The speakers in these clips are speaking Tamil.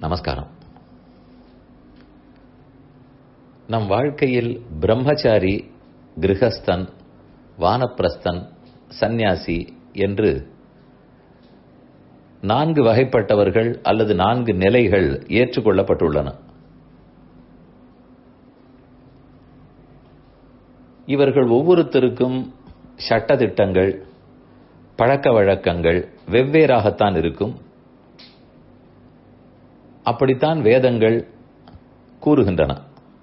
நமஸ்காரம் நம் வாழ்க்கையில் பிரம்மச்சாரி கிரகஸ்தன் வானப்பிரஸ்தன் சந்நியாசி என்று நான்கு வகைப்பட்டவர்கள் அல்லது நான்கு நிலைகள் ஏற்றுக்கொள்ளப்பட்டுள்ளன இவர்கள் ஒவ்வொருத்தருக்கும் சட்டதிட்டங்கள் பழக்க வழக்கங்கள் வெவ்வேறாகத்தான் இருக்கும் அப்படித்தான் வேதங்கள் கூறுகின்றன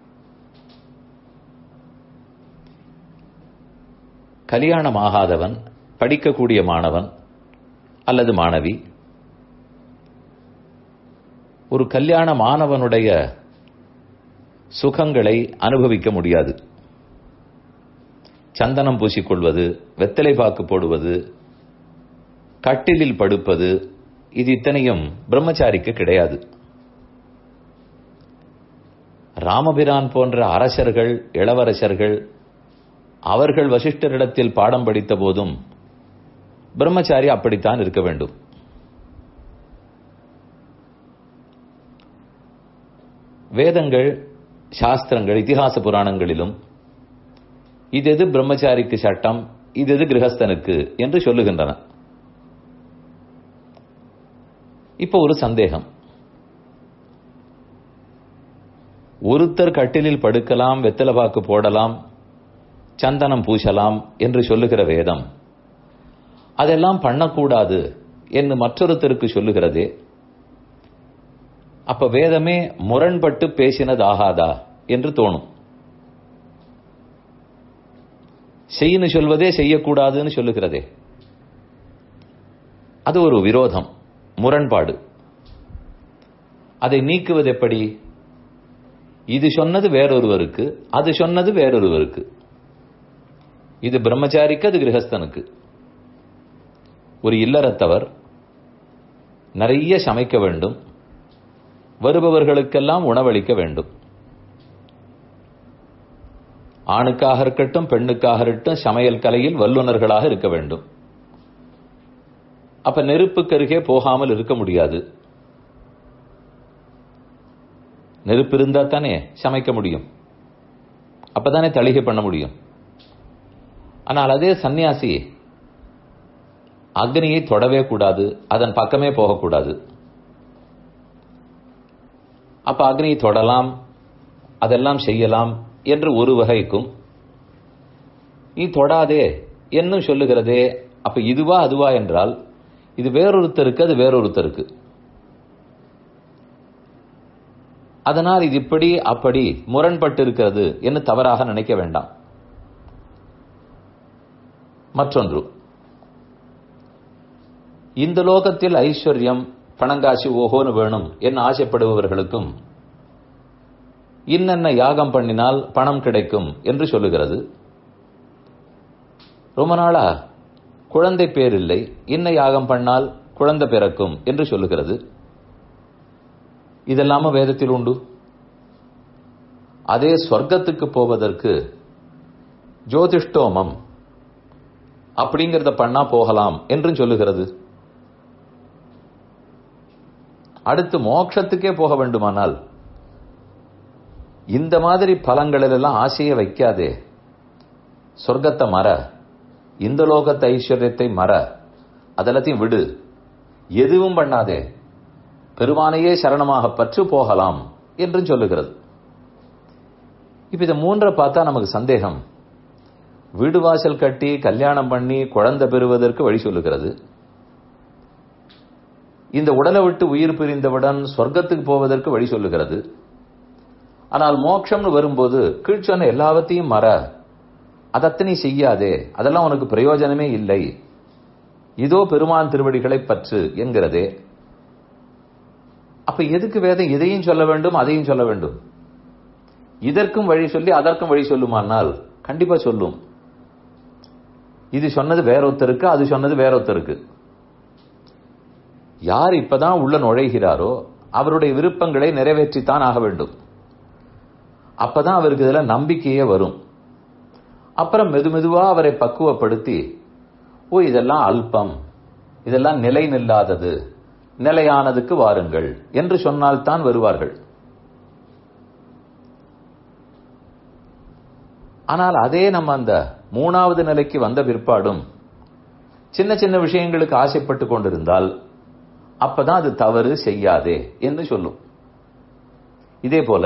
கல்யாணமாகாதவன் படிக்கக்கூடிய மாணவன் அல்லது மாணவி ஒரு கல்யாண மாணவனுடைய சுகங்களை அனுபவிக்க முடியாது சந்தனம் பூசிக்கொள்வது வெத்தலை பாக்கு போடுவது கட்டிலில் படுப்பது இது இத்தனையும் பிரம்மச்சாரிக்கு கிடையாது ராமபிரான் போன்ற அரசர்கள் இளவரசர்கள் அவர்கள் வசிஷ்டரிடத்தில் பாடம் படித்த போதும் பிரம்மச்சாரி அப்படித்தான் இருக்க வேண்டும் வேதங்கள் சாஸ்திரங்கள் இதிகாச புராணங்களிலும் இது எது பிரம்மச்சாரிக்கு சட்டம் இது எது கிரகஸ்தனுக்கு என்று சொல்லுகின்றன இப்போ ஒரு சந்தேகம் ஒருத்தர் கட்டிலில் படுக்கலாம் வெத்தலபாக்கு போடலாம் சந்தனம் பூசலாம் என்று சொல்லுகிற வேதம் அதெல்லாம் பண்ணக்கூடாது என்று மற்றொருத்தருக்கு சொல்லுகிறதே அப்ப வேதமே முரண்பட்டு பேசினதாகாதா என்று தோணும் செய்யு சொல்வதே செய்யக்கூடாதுன்னு சொல்லுகிறதே அது ஒரு விரோதம் முரண்பாடு அதை நீக்குவது எப்படி இது சொன்னது வேறொருவருக்கு அது சொன்னது வேறொருவருக்கு இது பிரம்மச்சாரிக்கு அது கிரகஸ்தனுக்கு ஒரு இல்லறத்தவர் நிறைய சமைக்க வேண்டும் வருபவர்களுக்கெல்லாம் உணவளிக்க வேண்டும் ஆணுக்காக இருக்கட்டும் பெண்ணுக்காக இருக்கட்டும் சமையல் கலையில் வல்லுநர்களாக இருக்க வேண்டும் அப்ப நெருப்புக்கு அருகே போகாமல் இருக்க முடியாது நெருப்பு இருந்தா தானே சமைக்க முடியும் அப்பதானே தளிகை பண்ண முடியும் ஆனால் அதே சன்னியாசி அக்னியை தொடவே கூடாது அதன் பக்கமே போகக்கூடாது அப்ப அக்னியை தொடலாம் அதெல்லாம் செய்யலாம் என்று ஒரு வகைக்கும் நீ தொடாதே என்னும் சொல்லுகிறதே அப்ப இதுவா அதுவா என்றால் இது வேறொருத்தருக்கு அது வேறொருத்தருக்கு அதனால் இது இப்படி அப்படி முரண்பட்டு இருக்கிறது என்று தவறாக நினைக்க வேண்டாம் மற்றொன்று இந்த லோகத்தில் ஐஸ்வர்யம் பணங்காசி ஓஹோன்னு வேணும் என்று ஆசைப்படுபவர்களுக்கும் இன்னென்ன யாகம் பண்ணினால் பணம் கிடைக்கும் என்று சொல்லுகிறது ரொம்ப நாளா குழந்தை பேர் இல்லை இன்ன யாகம் பண்ணால் குழந்தை பிறக்கும் என்று சொல்லுகிறது இதெல்லாம வேதத்தில் உண்டு அதே சொர்க்கத்துக்கு போவதற்கு ஜோதிஷ்டோமம் அப்படிங்கிறத பண்ணா போகலாம் என்றும் சொல்லுகிறது அடுத்து மோட்சத்துக்கே போக வேண்டுமானால் இந்த மாதிரி பலங்களிலெல்லாம் ஆசையை வைக்காதே சொர்க்கத்தை மற இந்த லோகத்தை ஐஸ்வர்யத்தை மற அதெல்லாத்தையும் விடு எதுவும் பண்ணாதே பெருமானையே சரணமாக பற்று போகலாம் என்றும் சொல்லுகிறது இப்ப இதை மூன்றை பார்த்தா நமக்கு சந்தேகம் வீடு வாசல் கட்டி கல்யாணம் பண்ணி குழந்தை பெறுவதற்கு வழி சொல்லுகிறது இந்த உடலை விட்டு உயிர் பிரிந்தவுடன் சொர்க்கத்துக்கு போவதற்கு வழி சொல்லுகிறது ஆனால் மோட்சம்னு வரும்போது கீழ்ச்சொன்ன எல்லாவற்றையும் மற அதத்தனை செய்யாதே அதெல்லாம் உனக்கு பிரயோஜனமே இல்லை இதோ பெருமான் திருவடிகளை பற்று என்கிறதே அப்ப எதுக்கு வேதம் இதையும் சொல்ல வேண்டும் அதையும் சொல்ல வேண்டும் இதற்கும் வழி சொல்லி அதற்கும் வழி சொல்லுமானால் கண்டிப்பா சொல்லும் இது சொன்னது வேறொருத்தருக்கு அது சொன்னது வேறொருத்தருக்கு யார் இப்பதான் உள்ள நுழைகிறாரோ அவருடைய விருப்பங்களை நிறைவேற்றித்தான் ஆக வேண்டும் அப்பதான் அவருக்கு இதுல நம்பிக்கையே வரும் அப்புறம் மெது மெதுவா அவரை பக்குவப்படுத்தி ஓ இதெல்லாம் அல்பம் இதெல்லாம் நிலை நில்லாதது நிலையானதுக்கு வாருங்கள் என்று சொன்னால்தான் வருவார்கள் ஆனால் அதே நம்ம அந்த மூணாவது நிலைக்கு வந்த பிற்பாடும் சின்ன சின்ன விஷயங்களுக்கு ஆசைப்பட்டு கொண்டிருந்தால் அப்பதான் அது தவறு செய்யாதே என்று சொல்லும் இதே போல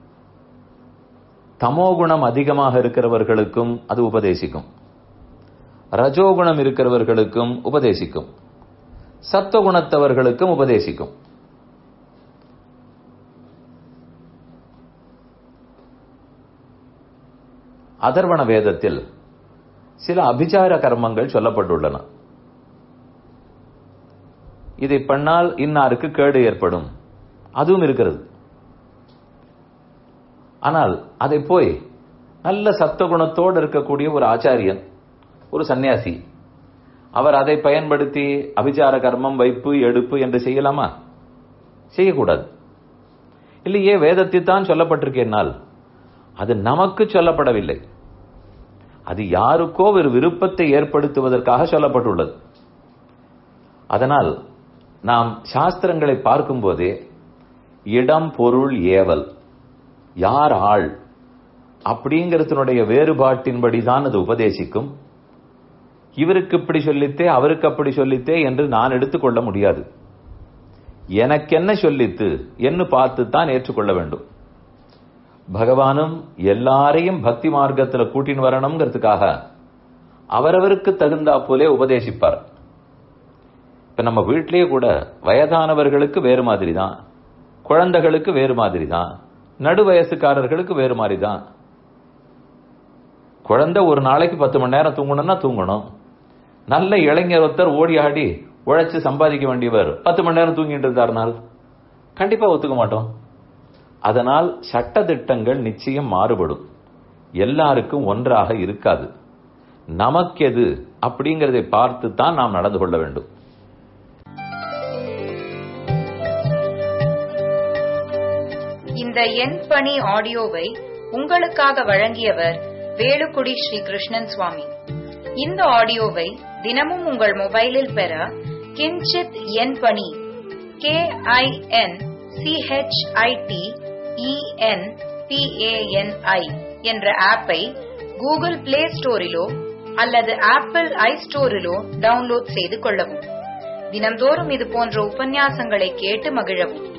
தமோகுணம் அதிகமாக இருக்கிறவர்களுக்கும் அது உபதேசிக்கும் ரஜோகுணம் இருக்கிறவர்களுக்கும் உபதேசிக்கும் சத்துவகுணத்தவர்களுக்கும் உபதேசிக்கும் அதர்வண வேதத்தில் சில அபிச்சார கர்மங்கள் சொல்லப்பட்டுள்ளன இதை பண்ணால் இன்னாருக்கு கேடு ஏற்படும் அதுவும் இருக்கிறது ஆனால் அதை போய் நல்ல சத்துவகுணத்தோடு இருக்கக்கூடிய ஒரு ஆச்சாரியன் ஒரு சன்னியாசி அவர் அதை பயன்படுத்தி அபிச்சார கர்மம் வைப்பு எடுப்பு என்று செய்யலாமா செய்யக்கூடாது இல்லையே வேதத்தில் தான் சொல்லப்பட்டிருக்கேனால் அது நமக்கு சொல்லப்படவில்லை அது யாருக்கோ ஒரு விருப்பத்தை ஏற்படுத்துவதற்காக சொல்லப்பட்டுள்ளது அதனால் நாம் சாஸ்திரங்களை பார்க்கும்போதே இடம் பொருள் ஏவல் யார் ஆள் அப்படிங்கிறதுனுடைய வேறுபாட்டின்படி தான் அது உபதேசிக்கும் இவருக்கு இப்படி சொல்லித்தே அவருக்கு அப்படி சொல்லித்தே என்று நான் எடுத்துக்கொள்ள முடியாது எனக்கென்ன சொல்லித்து என்று பார்த்து தான் ஏற்றுக்கொள்ள வேண்டும் பகவானும் எல்லாரையும் பக்தி மார்க்கத்தில் கூட்டின்னு வரணுங்கிறதுக்காக அவரவருக்கு தகுந்தா போலே உபதேசிப்பார் இப்ப நம்ம வீட்டிலேயே கூட வயதானவர்களுக்கு வேறு மாதிரி தான் குழந்தைகளுக்கு வேறு மாதிரி தான் நடு வயசுக்காரர்களுக்கு வேறு மாதிரி தான் குழந்தை ஒரு நாளைக்கு பத்து மணி நேரம் தூங்கணும்னா தூங்கணும் நல்ல இளைஞர் ஒருத்தர் ஓடி ஆடி உழைச்சு சம்பாதிக்க வேண்டியவர் பத்து மணி நேரம் தூங்கிட்டு இருந்தார்னால் கண்டிப்பா ஒத்துக்க மாட்டோம் அதனால் சட்ட திட்டங்கள் நிச்சயம் மாறுபடும் எல்லாருக்கும் ஒன்றாக இருக்காது நமக்கெது அப்படிங்கறதை பார்த்து தான் நாம் நடந்து கொள்ள வேண்டும் இந்த எண் பணி ஆடியோவை உங்களுக்காக வழங்கியவர் வேலுக்குடி ஸ்ரீ கிருஷ்ணன் சுவாமி இந்த ஆடியோவை தினமும் உங்கள் மொபைலில் பெற கிஞ்சித் எண் பணி கே ஐ என் சிஹெச்ஐடி இஎன் பிஏஎன்ஐ என்ற ஆப்பை கூகுள் பிளே ஸ்டோரிலோ அல்லது ஆப்பிள் ஐ ஸ்டோரிலோ டவுன்லோட் செய்து கொள்ளவும் தினம்தோறும் இது போன்ற உபன்யாசங்களை கேட்டு மகிழவும்